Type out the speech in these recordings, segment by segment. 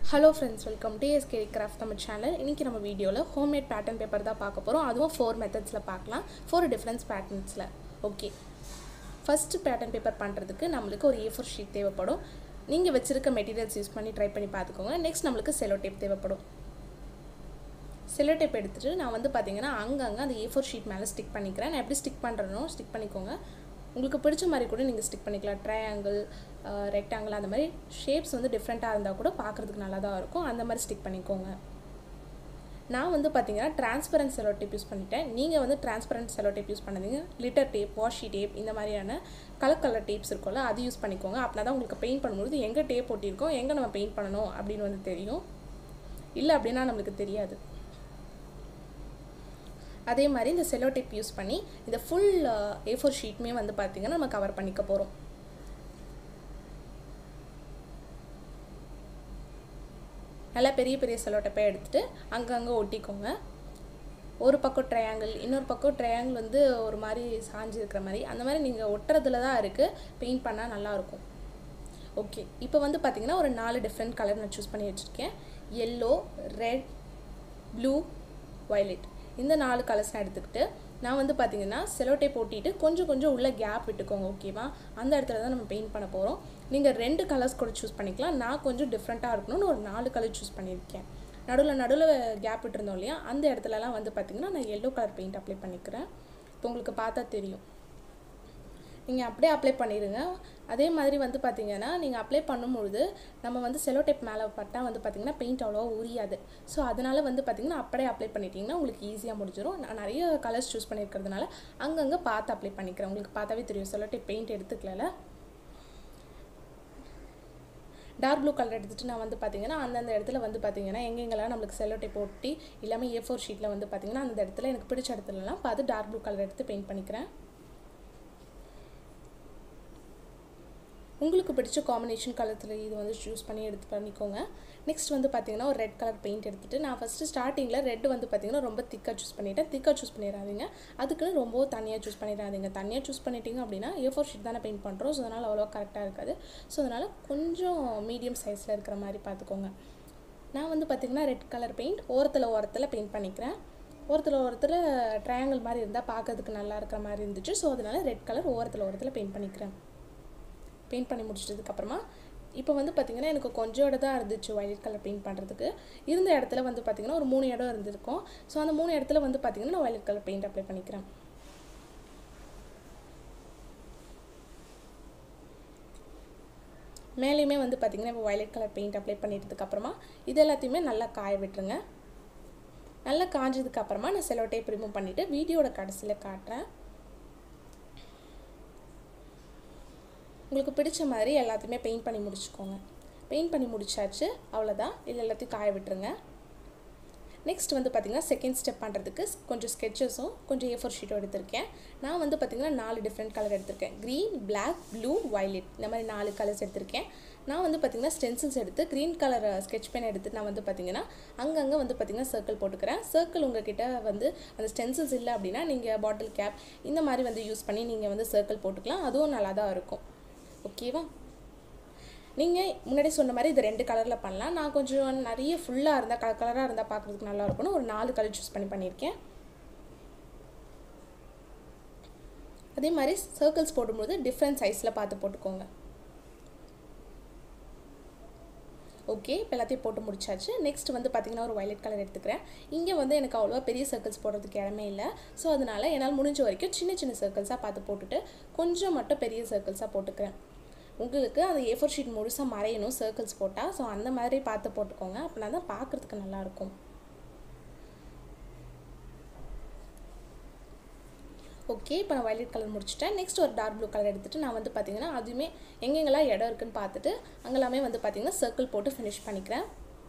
hello friends welcome to SK craft நம்ம channel இன்றைக்கி நம்ம வீடியோவில் ஹோம்மேட் பேட்டர்ன் பேப்பர் தான் பார்க்க போகிறோம் அதுவும் ஃபோர் மெத்தட்ஸில் பார்க்கலாம் ஃபோர் டிஃப்ரென்ஸ் பேட்டர்ன்ஸில் ஓகே ஃபஸ்ட்டு பேட்டர்ன் பேப்பர் பண்ணுறதுக்கு நம்மளுக்கு ஒரு ஏ ஃபோர் ஷீட் தேவைப்படும் நீங்கள் வச்சுருக்க மெட்டீரியல்ஸ் யூஸ் பண்ணி ட்ரை பண்ணி பார்த்துக்கோங்க நெக்ஸ்ட் நம்மளுக்கு செலோ டேப் தேவைப்படும் செலோ டேப் எடுத்துகிட்டு நான் வந்து பார்த்தீங்கன்னா அங்கங்கே அந்த ஏ ஃபோர் ஷீட் மேலே ஸ்டிக் பண்ணிக்கிறேன் நான் எப்படி ஸ்டிக் பண்ணுறனோ ஸ்டிக் பண்ணிக்கோங்க உங்களுக்கு பிடிச்ச மாதிரி கூட நீங்கள் ஸ்டிக் பண்ணிக்கலாம் ட்ரையாங்கிள் ரெக்டாங்கிள் அந்த மாதிரி ஷேப்ஸ் வந்து டிஃப்ரெண்ட்டாக இருந்தால் கூட பார்க்குறதுக்கு நல்லா தான் இருக்கும் அந்த மாதிரி ஸ்டிக் பண்ணிக்கோங்க நான் வந்து பார்த்தீங்கன்னா டிரான்ஸ்பரண்ட் செலோ டேப் யூஸ் பண்ணிட்டேன் நீங்கள் வந்து டிரான்ஸ்பரண்ட் செலோ டேப் யூஸ் பண்ணாதீங்க லிட்டர் டேப் வாஷி டேப் இந்த மாதிரியான கலர் கலர் டேப்ஸ் இருக்கும்ல அது யூஸ் பண்ணிக்கோங்க அப்படின்னா தான் உங்களுக்கு பெயிண்ட் பண்ணும்போது எங்கே டேப் ஒட்டியிருக்கோம் எங்கே நம்ம பெயிண்ட் பண்ணணும் அப்படின்னு வந்து தெரியும் இல்லை அப்படின்னா நம்மளுக்கு தெரியாது அதே மாதிரி இந்த செலோ டேப் யூஸ் பண்ணி இந்த ஃபுல் ஏ ஃபோர் ஷீட்டுமே வந்து பார்த்திங்கன்னா நம்ம கவர் பண்ணிக்க போகிறோம் நல்லா பெரிய பெரிய செலோ டேப்பை எடுத்துகிட்டு அங்கங்கே ஒட்டிக்கோங்க ஒரு பக்கம் ட்ரையாங்கிள் இன்னொரு பக்கம் ட்ரையாங்கிள் வந்து ஒரு மாதிரி சாஞ்சு இருக்கிற மாதிரி அந்த மாதிரி நீங்கள் ஒட்டுறதுல தான் இருக்குது பெயிண்ட் பண்ணால் நல்லாயிருக்கும் ஓகே இப்போ வந்து பார்த்திங்கன்னா ஒரு நாலு டிஃப்ரெண்ட் கலர் நான் சூஸ் பண்ணி வச்சுருக்கேன் எல்லோ ரெட் ப்ளூ வயலட் இந்த நாலு கலர்ஸ் நான் எடுத்துக்கிட்டு நான் வந்து பார்த்தீங்கன்னா செலோட்டை போட்டிட்டு கொஞ்சம் கொஞ்சம் உள்ள கேப் விட்டுக்கோங்க ஓகேவா அந்த இடத்துல தான் நம்ம பெயிண்ட் பண்ண போகிறோம் நீங்கள் ரெண்டு கலர்ஸ் கூட சூஸ் பண்ணிக்கலாம் நான் கொஞ்சம் டிஃப்ரெண்ட்டாக இருக்கணும்னு ஒரு நாலு கலர் சூஸ் பண்ணியிருக்கேன் நடுவில் நடுவில் கேப் விட்டுருந்தோம் இல்லையா அந்த இடத்துலலாம் வந்து பார்த்திங்கன்னா நான் எல்லோ கலர் பெயிண்ட் அப்ளை பண்ணிக்கிறேன் இப்போ உங்களுக்கு பார்த்தா தெரியும் நீங்கள் அப்படியே அப்ளை பண்ணிடுங்க அதே மாதிரி வந்து பார்த்திங்கன்னா நீங்கள் அப்ளை பண்ணும்பொழுது நம்ம வந்து செலோ டேப் மேலே பட்டால் வந்து பார்த்திங்கன்னா பெயிண்ட் அவ்வளோவா உரியாது ஸோ அதனால் வந்து பார்த்திங்கன்னா அப்படியே அப்ளை பண்ணிட்டீங்கன்னா உங்களுக்கு ஈஸியாக முடிஞ்சிடும் நான் நிறைய கலர்ஸ் சூஸ் பண்ணியிருக்கிறதுனால அங்கங்கே பார்த்து அப்ளை பண்ணிக்கிறேன் உங்களுக்கு பார்த்தாவே தெரியும் செலோ டேப் பெயிண்ட் எடுத்துக்கல டார்க் ப்ளூ கலர் எடுத்துகிட்டு நான் வந்து பார்த்தீங்கன்னா அந்தந்த இடத்துல வந்து பார்த்தீங்கன்னா எங்கெங்கெல்லாம் நம்மளுக்கு செல்லோ டேப் ஒட்டி இல்லாமல் ஏ ஃபோர் ஷீட்டில் வந்து பார்த்தீங்கன்னா அந்த இடத்துல எனக்கு பிடிச்ச இடத்துலலாம் பார்த்து டார்க் ப்ளூ கலர் எடுத்து பெயிண்ட் பண்ணிக்கிறேன் உங்களுக்கு பிடிச்ச காம்பினேஷன் கலத்தில் இது வந்து சூஸ் பண்ணி எடுத்து பண்ணிக்கோங்க நெக்ஸ்ட் வந்து பார்த்தீங்கன்னா ஒரு ரெட் கலர் பெயிண்ட் எடுத்துகிட்டு நான் ஃபஸ்ட்டு ஸ்டார்டிங்கில் ரெட் வந்து பார்த்தீங்கன்னா ரொம்ப திக்காக சூஸ் பண்ணிட்டேன் திக்காக சூஸ் பண்ணிடாதீங்க அதுக்குன்னு ரொம்ப தனியாக சூஸ் பண்ணிடாதீங்க தனியாக சூஸ் பண்ணிட்டீங்க அப்படின்னா ஏ ஃபோர் ஷீட் தானே பெயிண்ட் பண்ணுறோம் ஸோ அதனால் அவ்வளோ கரெக்டாக இருக்காது ஸோ அதனால் கொஞ்சம் மீடியம் சைஸில் இருக்கிற மாதிரி பார்த்துக்கோங்க நான் வந்து பார்த்திங்கன்னா ரெட் கலர் பெயிண்ட் ஓரத்தில் ஓரத்தில் பெயிண்ட் பண்ணிக்கிறேன் ஓரத்தில் ஓரத்தில் ட்ரையாங்கிள் மாதிரி இருந்தால் பார்க்கறதுக்கு நல்லா இருக்கிற மாதிரி இருந்துச்சு ஸோ அதனால் ரெட் கலர் ஓரத்தில் ஓரத்தில் பெயிண்ட் பண்ணிக்கிறேன் பெயிண்ட் பண்ணி முடிச்சிட்டதுக்கப்புறமா இப்போ வந்து பார்த்திங்கன்னா எனக்கு கொஞ்சம் இடம் தான் இருந்துச்சு வயலட் கலர் பெயிண்ட் பண்ணுறதுக்கு இருந்த இடத்துல வந்து பார்த்திங்கன்னா ஒரு மூணு இடம் இருந்திருக்கும் ஸோ அந்த மூணு இடத்துல வந்து பார்த்திங்கன்னா நான் வயலட் கலர் பெயிண்ட் அப்ளை பண்ணிக்கிறேன் மேலேயுமே வந்து பார்த்திங்கன்னா இப்போ வயலட் கலர் பெயிண்ட் அப்ளை பண்ணிட்டதுக்கப்புறமா இது எல்லாத்தையுமே நல்லா காய விட்டுருங்க நல்லா காஞ்சதுக்கப்புறமா நான் செலோ டேப் ரிமூவ் பண்ணிவிட்டு வீடியோட கடைசியில் காட்டுறேன் உங்களுக்கு பிடிச்ச மாதிரி எல்லாத்தையுமே பெயிண்ட் பண்ணி முடிச்சுக்கோங்க பெயிண்ட் பண்ணி முடிச்சாச்சு அவ்வளோதான் இது எல்லாத்தையும் காய விட்டுருங்க நெக்ஸ்ட் வந்து பார்த்திங்கன்னா செகண்ட் ஸ்டெப் பண்ணுறதுக்கு கொஞ்சம் ஸ்கெச்சஸும் கொஞ்சம் ஏ ஃபோர் ஷீட்டும் எடுத்திருக்கேன் நான் வந்து பார்த்திங்கன்னா நாலு டிஃப்ரெண்ட் கலர் எடுத்திருக்கேன் க்ரீன் பிளாக் ப்ளூ வயலட் இந்த மாதிரி நாலு கலர்ஸ் எடுத்திருக்கேன் நான் வந்து பார்த்திங்கன்னா ஸ்டென்சில்ஸ் எடுத்து க்ரீன் கலர் ஸ்கெச் பென் எடுத்து நான் வந்து பார்த்திங்கன்னா அங்கங்கே வந்து பார்த்திங்கன்னா சர்க்கிள் போட்டுக்கிறேன் சர்க்கிள் உங்ககிட்ட வந்து அந்த ஸ்டென்சில்ஸ் இல்லை அப்படின்னா நீங்கள் பாட்டில் கேப் இந்த மாதிரி வந்து யூஸ் பண்ணி நீங்கள் வந்து சர்க்கிள் போட்டுக்கலாம் அதுவும் நல்லா தான் இருக்கும் ஓகேவா நீங்கள் முன்னாடி சொன்ன மாதிரி இது ரெண்டு கலரில் பண்ணலாம் நான் கொஞ்சம் நிறைய ஃபுல்லாக இருந்தால் கலர் கலராக இருந்தால் பார்க்குறதுக்கு நல்லா இருக்கும்னு ஒரு நாலு கலர் சூஸ் பண்ணி பண்ணியிருக்கேன் அதே மாதிரி சர்க்கிள்ஸ் போடும்போது டிஃப்ரெண்ட் சைஸில் பார்த்து போட்டுக்கோங்க ஓகே இப்போ எல்லாத்தையும் போட்டு முடிச்சாச்சு நெக்ஸ்ட் வந்து பார்த்திங்கன்னா ஒரு வயலட் கலர் எடுத்துக்கிறேன் இங்கே வந்து எனக்கு அவ்வளோவா பெரிய சர்க்கிள்ஸ் போடுறதுக்கு இடமே இல்லை ஸோ அதனால் என்னால் முடிஞ்ச வரைக்கும் சின்ன சின்ன சர்க்கிள்ஸாக பார்த்து போட்டுட்டு கொஞ்சம் மட்டும் பெரிய சர்க்கிள்ஸாக போட்டுக்கிறேன் உங்களுக்கு அந்த ஏ ஃபோர் ஷீட் முழுசாக மறையணும் சர்க்கிள்ஸ் போட்டால் ஸோ அந்த மாதிரி பார்த்து போட்டுக்கோங்க அப்படின்னா தான் பார்க்குறதுக்கு நல்லாயிருக்கும் ஓகே இப்போ நான் வயலட் கலர் முடிச்சிட்டேன் நெக்ஸ்ட் ஒரு டார்க் ப்ளூ கலர் எடுத்துகிட்டு நான் வந்து பார்த்திங்கன்னா அதுவுமே எங்கெங்கெல்லாம் இடம் இருக்குன்னு பார்த்துட்டு அங்கெல்லாமே வந்து பார்த்திங்கன்னா சர்க்கிள் போட்டு ஃபினிஷ் பண்ணிக்கிறேன்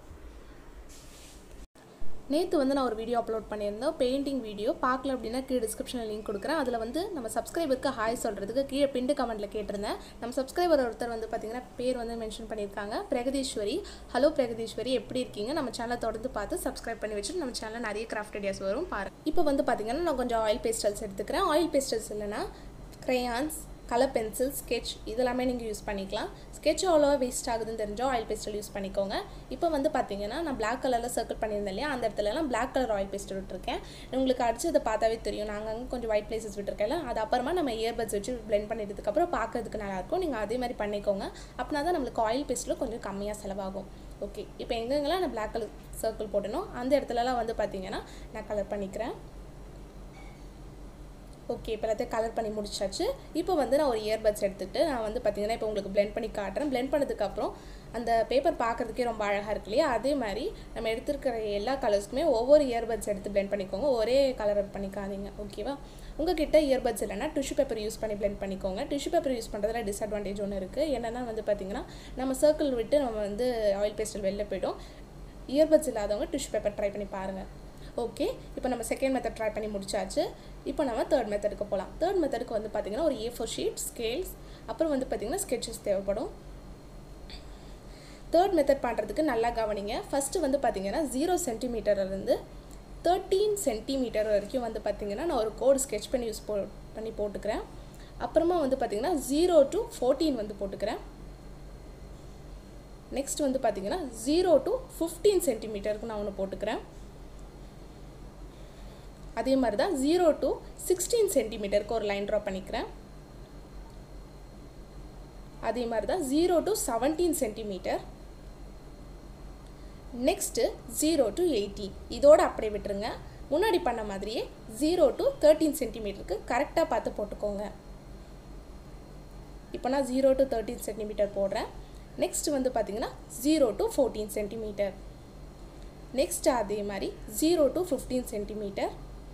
நேற்று வந்து நான் ஒரு வீடியோ அப்லோட் பண்ணியிருந்தோம் பெயிண்டிங் வீடியோ பார்க்கல அப்படின்னா கீழே டிஸ்கிரிப்ஷனில் லிங்க் கொடுக்குறேன் அதில் வந்து நம்ம சப்ஸ்கிரைபருக்கு ஹாய் சொல்கிறதுக்கு கீழே பிண்டு கமெண்ட்டில் கேட்டிருந்தேன் நம்ம சப்ஸ்கிரைபர் ஒருத்தர் வந்து பார்த்திங்கன்னா பேர் வந்து மென்ஷன் பண்ணியிருக்காங்க பிரகதீஸ்வரி ஹலோ பிரகதீஸ்வரி எப்படி இருக்கீங்க நம்ம சேனலை தொடர்ந்து பார்த்து சப்ஸ்கிரைப் பண்ணி வச்சுட்டு நம்ம சேனலில் நிறைய கிராஃப்ட் ஐடியாஸ் வரும் பாருங்கள் இப்போ வந்து பார்த்திங்கன்னா நான் கொஞ்சம் ஆயில் பேஸ்டல்ஸ் எடுத்துக்கிறேன் ஆயில் பேஸ்டல்ஸ் இல்லைனா க்ரையான்ஸ் கலர் பென்சில் ஸ்கெட்ச் இதெல்லாமே நீங்கள் யூஸ் பண்ணிக்கலாம் ஸ்கெட்ச் அவ்வளோவா வேஸ்ட் ஆகுதுன்னு தெரிஞ்சால் ஆயில் பேஸ்டல் யூஸ் பண்ணிக்கோங்க இப்போ வந்து பார்த்தீங்கன்னா நான் பிளாக் கலரில் சர்க்கிள் பண்ணியிருந்தேன் இல்லையா அந்த இடத்துலலாம் பிளாக் கலர் ஆயில் பேஸ்ட் விட்டுருக்கேன் உங்களுக்கு அடிச்சதை பார்த்தாவே தெரியும் நாங்கள் அங்கே கொஞ்சம் ஒயிட் பிளேசஸ் விட்டுருக்கேன்ல அது அப்புறமா நம்ம இயர்பட்ஸ் வச்சு பிளெண்ட் பண்ணிட்டதுக்கப்புறம் பார்க்கறதுக்கு நல்லாயிருக்கும் நீங்கள் அதே மாதிரி பண்ணிக்கோங்க அப்படின்னா தான் நம்மளுக்கு ஆயில் பேஸ்ட்டில் கொஞ்சம் கம்மியாக செலவாகும் ஓகே இப்போ எங்கெங்கெல்லாம் நான் பிளாக் கலர் சர்க்கிள் போட்டனோ அந்த இடத்துலலாம் வந்து பார்த்தீங்கன்னா நான் கலர் பண்ணிக்கிறேன் ஓகே இப்போ எல்லாத்தையும் கலர் பண்ணி முடிச்சாச்சு இப்போ வந்து நான் ஒரு இயர்பட்ஸ் எடுத்துகிட்டு நான் வந்து பார்த்தீங்கன்னா இப்போ உங்களுக்கு blend பண்ணி காட்டுறேன் blend பண்ணதுக்கப்புறம் அந்த பேப்பர் பார்க்குறதுக்கே ரொம்ப அழகாக இருக்கு இல்லையா அதே மாதிரி நம்ம எடுத்துருக்கிற எல்லா கலர்ஸ்க்குமே ஒவ்வொரு இயர்பட்ஸ் எடுத்து blend பண்ணிக்கோங்க ஒரே கலர் பண்ணிக்காதீங்க ஓகேவா உங்ககிட்ட இயர்பட்ஸ் இல்லைன்னா டிஷ்யூ பேப்பர் யூஸ் பண்ணி blend பண்ணிக்கோங்க டிஷ்யூ பேப்பர் யூஸ் பண்ணுறதுல டிஸ்அட்வான்டேஜ் ஒன்று இருக்குது என்னென்னா வந்து பார்த்தீங்கன்னா நம்ம சர்க்கிள் விட்டு நம்ம வந்து ஆயில் பேஸ்டல் வெளில போய்டும் இயர்பட்ஸ் இல்லாதவங்க டிஷ்யூ பேப்பர் ட்ரை பண்ணி பாருங்கள் ஓகே இப்போ நம்ம செகண்ட் மெத்தட் ட்ரை பண்ணி முடிச்சாச்சு இப்போ நம்ம தேர்ட் மெத்தடுக்கு போகலாம் தேர்ட் மெத்தடுக்கு வந்து பார்த்திங்கன்னா ஒரு ஏ ஃபோர் ஷீட் ஸ்கேல்ஸ் அப்புறம் வந்து பார்த்திங்கன்னா ஸ்கெட்சஸ் தேவைப்படும் தேர்ட் மெத்தட் பண்ணுறதுக்கு நல்லா கவனிங்க ஃபஸ்ட்டு வந்து பார்த்திங்கன்னா ஜீரோ சென்டிமீட்டர்லேருந்து தேர்ட்டீன் சென்டிமீட்டர் வரைக்கும் வந்து பார்த்திங்கன்னா நான் ஒரு கோடு ஸ்கெட்ச் பண்ணி யூஸ் போ பண்ணி போட்டுக்கிறேன் அப்புறமா வந்து பார்த்திங்கன்னா ஜீரோ டு ஃபோர்டீன் வந்து போட்டுக்கிறேன் நெக்ஸ்ட் வந்து பார்த்திங்கன்னா ஜீரோ டு ஃபிஃப்டீன் சென்டிமீட்டருக்கு நான் ஒன்று போட்டுக்கிறேன் அதே மாதிரி தான் ஜீரோ டு சிக்ஸ்டீன் சென்டிமீட்டருக்கு ஒரு லைன் ட்ரா பண்ணிக்கிறேன் அதே மாதிரி தான் zero to seventeen centimetre next zero to eighteen இதோட அப்படியே விட்டுருங்க முன்னாடி பண்ண மாதிரியே ஜீரோ டு தேர்ட்டீன் சென்டிமீட்டருக்கு கரெக்டாக பார்த்து போட்டுக்கோங்க இப்போ நான் ஜீரோ டு தேர்ட்டீன் சென்டிமீட்டர் போடுறேன் நெக்ஸ்ட் வந்து பார்த்தீங்கன்னா zero to fourteen centimetre next அதே மாதிரி zero to fifteen centimetre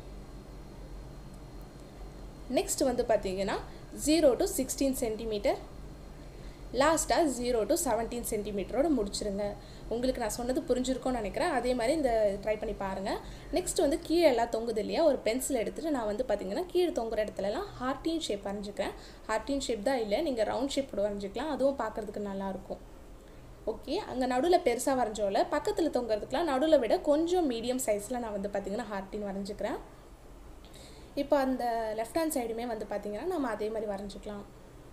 next வந்து பார்த்தீங்கன்னா ஜீரோ டு சிக்ஸ்டீன் சென்டிமீட்டர் லாஸ்ட்டாக ஜீரோ டு செவன்டீன் சென்டிமீட்டரோட முடிச்சிருங்க உங்களுக்கு நான் சொன்னது புரிஞ்சிருக்கும்னு நினைக்கிறேன் அதே மாதிரி இந்த ட்ரை பண்ணி பாருங்கள் நெக்ஸ்ட் வந்து கீழே எல்லாம் தொங்குது இல்லையா ஒரு பென்சில் எடுத்துகிட்டு நான் வந்து பார்த்தீங்கன்னா கீழே தொங்குற இடத்துலலாம் ஹார்டின் ஷேப் வரைஞ்சிக்கிறேன் ஹார்டின் ஷேப் தான் இல்லை நீங்கள் ரவுண்ட் ஷேப் கூட வரைஞ்சிக்கலாம் அதுவும் பார்க்குறதுக்கு நல்லாயிருக்கும் ஓகே அங்கே நடுவில் பெருசாக வரைஞ்சோல பக்கத்தில் தொங்குறதுக்குலாம் நடுவில் விட கொஞ்சம் மீடியம் சைஸில் நான் வந்து பார்த்தீங்கன்னா ஹார்டின் வரைஞ்சிக்கிறேன் இப்போ அந்த லெஃப்ட் ஹேண்ட் சைடுமே வந்து பார்த்தீங்கன்னா நம்ம அதே மாதிரி வரைஞ்சிக்கலாம்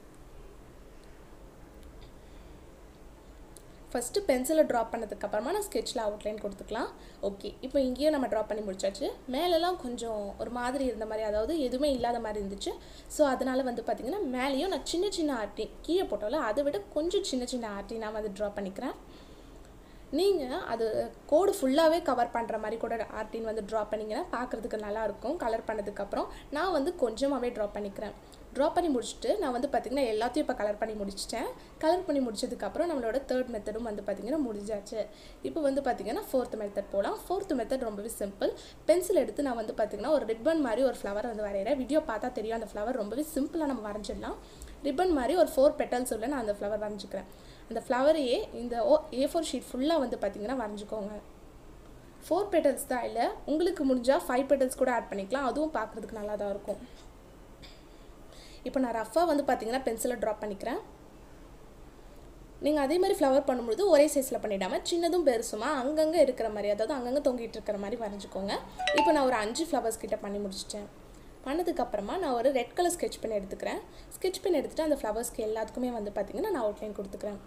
ஃபஸ்ட்டு பென்சிலை ட்ராப் பண்ணதுக்கப்புறமா நான் ஸ்கெட்சில் அவுட்லைன் கொடுத்துக்கலாம் ஓகே இப்போ இங்கேயும் நம்ம ட்ராப் பண்ணி முடிச்சாச்சு மேலெலாம் கொஞ்சம் ஒரு மாதிரி இருந்த மாதிரி அதாவது எதுவுமே இல்லாத மாதிரி இருந்துச்சு ஸோ அதனால் வந்து பார்த்திங்கன்னா மேலேயும் நான் சின்ன சின்ன ஆர்டி கீழே போட்டோம்ல அதை விட கொஞ்சம் சின்ன சின்ன ஆர்டி நான் வந்து ட்ரா பண்ணிக்கிறேன் நீங்கள் அது கோடு ஃபுல்லாகவே கவர் பண்ணுற மாதிரி கூட ஆர்டின் வந்து ட்ரா பண்ணிங்கன்னா பார்க்குறதுக்கு நல்லாயிருக்கும் கலர் பண்ணதுக்கப்புறம் நான் வந்து கொஞ்சமாகவே ட்ரா பண்ணிக்கிறேன் ட்ரா பண்ணி முடிச்சுட்டு நான் வந்து பார்த்திங்கன்னா எல்லாத்தையும் இப்போ கலர் பண்ணி முடிச்சிட்டேன் கலர் பண்ணி முடிச்சதுக்கப்புறம் நம்மளோட தேர்ட் மெத்தடும் வந்து பார்த்திங்கன்னா முடிஞ்சாச்சு இப்போ வந்து பார்த்திங்கன்னா ஃபோர்த் மெத்தட் போகலாம் ஃபோர்த் மெத்தட் ரொம்பவே சிம்பிள் பென்சில் எடுத்து நான் வந்து பார்த்திங்கன்னா ஒரு ரிப்பன் மாதிரி ஒரு ஃப்ளவர் வந்து வரைகிறேன் வீடியோ பார்த்தா தெரியும் அந்த ஃப்ளவர் ரொம்பவே சிம்பிளாக நம்ம வரைஞ்சிடலாம் ரிப்பன் மாதிரி ஒரு ஃபோர் பெட்டல்ஸ் உள்ள நான் அந்த ஃப்ளவர் வரைஞ்சிக்கிறேன் அந்த ஃப்ளவரையே இந்த ஓ ஏ ஃபோர் ஷீட் ஃபுல்லாக வந்து பார்த்திங்கன்னா வரைஞ்சிக்கோங்க ஃபோர் பெட்டல்ஸ் தான் இல்லை உங்களுக்கு முடிஞ்சால் ஃபைவ் பெட்டல்ஸ் கூட ஆட் பண்ணிக்கலாம் அதுவும் பார்க்குறதுக்கு நல்லா தான் இருக்கும் இப்போ நான் ரஃபாக வந்து பார்த்தீங்கன்னா பென்சிலை ட்ராப் பண்ணிக்கிறேன் நீங்கள் அதே மாதிரி ஃப்ளவர் பண்ணும்பொழுது ஒரே சைஸில் பண்ணிடாமல் சின்னதும் பெருசுமா அங்கங்கே இருக்கிற மாதிரி அதாவது அங்கங்கே தொங்கிட்டு இருக்கிற மாதிரி வரைஞ்சிக்கோங்க இப்போ நான் ஒரு அஞ்சு ஃப்ளவர்ஸ் கிட்ட பண்ணி முடிச்சிட்டேன் பண்ணதுக்கப்புறமா நான் ஒரு ரெட் கலர் ஸ்கெட்ச் பென் எடுத்துக்கிறேன் ஸ்கெட்ச் பென் எடுத்துகிட்டு அந்த ஃப்ளவர்ஸ்க்கு எல்லாத்துக்குமே வந்து பார்த்திங்கன்னா நான் அவுட்லைன் கொடுத்துக்கிறேன்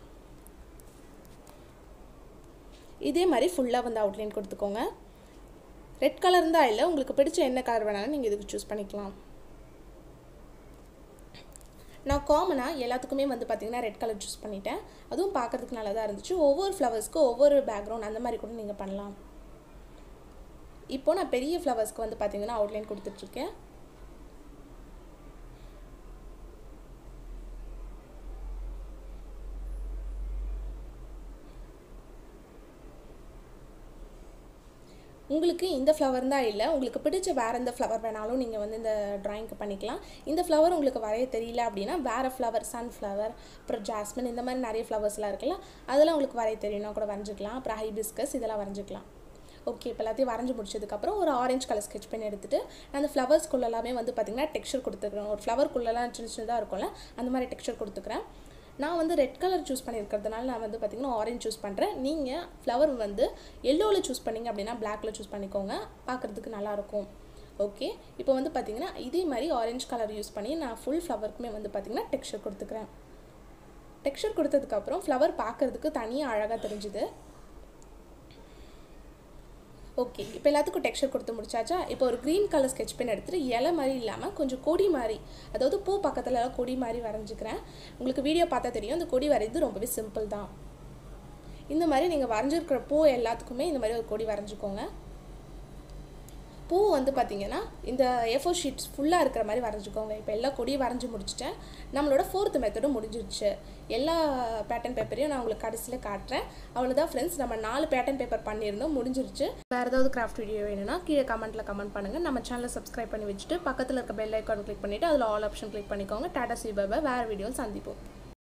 இதே மாதிரி ஃபுல்லாக வந்து அவுட்லைன் கொடுத்துக்கோங்க ரெட் கலர் இருந்தால் இல்லை உங்களுக்கு பிடிச்ச என்ன கலர் வேணாலும் நீங்கள் இதுக்கு சூஸ் பண்ணிக்கலாம் நான் காமனாக எல்லாத்துக்குமே வந்து பார்த்திங்கன்னா ரெட் கலர் சூஸ் பண்ணிட்டேன் அதுவும் பார்க்குறதுக்கு நல்லா தான் இருந்துச்சு ஒவ்வொரு ஃப்ளவர்ஸ்க்கும் ஒவ்வொரு பேக்ரவுண்ட் அந்த மாதிரி கூட நீங்கள் பண்ணலாம் இப்போ நான் பெரிய ஃப்ளவர்ஸ்க்கு வந்து பார்த்திங்கன்னா அவுட்லைன் கொடுத்துட்ருக்கேன் உங்களுக்கு இந்த ஃப்ளவர் தான் இல்லை உங்களுக்கு பிடிச்ச வேறு எந்த ஃப்ளவர் வேணாலும் நீங்கள் வந்து இந்த ட்ராயிங்க்கு பண்ணிக்கலாம் இந்த ஃப்ளவர் உங்களுக்கு வரைய தெரியல அப்படின்னா வேறு ஃப்ளவர் சன்ஃப்ளவர் அப்புறம் ஜாஸ்மின் இந்த மாதிரி நிறைய ஃப்ளவர்ஸ்லாம் இருக்குல்ல அதெல்லாம் உங்களுக்கு வரைய தெரியும்னா கூட வரைஞ்சிக்கலாம் அப்புறம் ஹைபிஸ்கஸ் இதெல்லாம் வரைஞ்சிக்கலாம் ஓகே இப்போ எல்லாத்தையும் வரைஞ்சி முடிச்சதுக்கப்புறம் ஒரு ஆரஞ்சு கலர் ஸ்கெச் பண்ணி எடுத்துகிட்டு நான் அந்த ஃப்ளவர்ஸ்குள்ள எல்லாமே வந்து பார்த்திங்கன்னா டெக்ஸ்சர் கொடுத்துக்கிறேன் ஒரு ஃப்ளவர்க்குள்ளெல்லாம் சின்ன சின்னதாக இருக்கும்ல அந்த மாதிரி டெக்ஸ்சர் கொடுத்துக்கிறேன் நான் வந்து ரெட் கலர் சூஸ் பண்ணியிருக்கிறதுனால நான் வந்து பார்த்திங்கன்னா ஆரஞ்ச் சூஸ் பண்ணுறேன் நீங்கள் ஃப்ளவர் வந்து எல்லோவில் சூஸ் பண்ணிங்க அப்படின்னா பிளாக்ல சூஸ் பண்ணிக்கோங்க பார்க்குறதுக்கு நல்லாயிருக்கும் ஓகே இப்போ வந்து பார்த்தீங்கன்னா இதே மாதிரி ஆரஞ்சு கலர் யூஸ் பண்ணி நான் ஃபுல் ஃப்ளவருக்குமே வந்து பார்த்தீங்கன்னா டெக்ஸ்சர் கொடுத்துக்கிறேன் டெக்ஸ்சர் கொடுத்ததுக்கப்புறம் ஃப்ளவர் பார்க்குறதுக்கு தனியாக அழகாக தெரிஞ்சுது ஓகே இப்போ எல்லாத்துக்கும் டெக்ஸ்சர் கொடுத்து முடிச்சாச்சா இப்போ ஒரு க்ரீன் கலர் ஸ்கெட்ச் பென் எடுத்துகிட்டு இலை மாதிரி இல்லாமல் கொஞ்சம் கொடி மாதிரி அதாவது பூ பக்கத்தில் எல்லாம் கொடி மாதிரி வரைஞ்சிக்கிறேன் உங்களுக்கு வீடியோ பார்த்தா தெரியும் அந்த கொடி வரைகிறது ரொம்பவே சிம்பிள் தான் இந்த மாதிரி நீங்கள் வரைஞ்சிருக்கிற பூ எல்லாத்துக்குமே இந்த மாதிரி ஒரு கொடி வரைஞ்சிக்கோங்க பூ வந்து பார்த்தீங்கன்னா இந்த ஏஃபோர் ஷீட்ஸ் ஃபுல்லாக இருக்கிற மாதிரி வரைஞ்சிக்கோங்க இப்போ எல்லா கொடியும் வரைஞ்சி முடிச்சிட்டேன் நம்மளோட ஃபோர்த் மெத்தடும் முடிஞ்சிருச்சு எல்லா பேட்டர்ன் பேப்பரையும் நான் உங்களுக்கு கடைசியில் காட்டுறேன் அவ்வளோதான் ஃப்ரெண்ட்ஸ் நம்ம நாலு பேட்டர்ன் பேப்பர் பண்ணியிருந்தோம் முடிஞ்சிருச்சு வேறு ஏதாவது கிராஃப்ட் வீடியோ வேணும்னா கீழே கமெண்ட்டில் கமெண்ட் பண்ணுங்கள் நம்ம சேனலை சப்ஸ்கிரைப் பண்ணி வச்சுட்டு பக்கத்தில் இருக்க பெல் ஐக்கான் கிளிக் பண்ணிவிட்டு அதில் ஆல் ஆப்ஷன் கிளிக் பண்ணிக்கோங்க டாடா சிபாபா வேறு வீடியோ சந்திப்போம்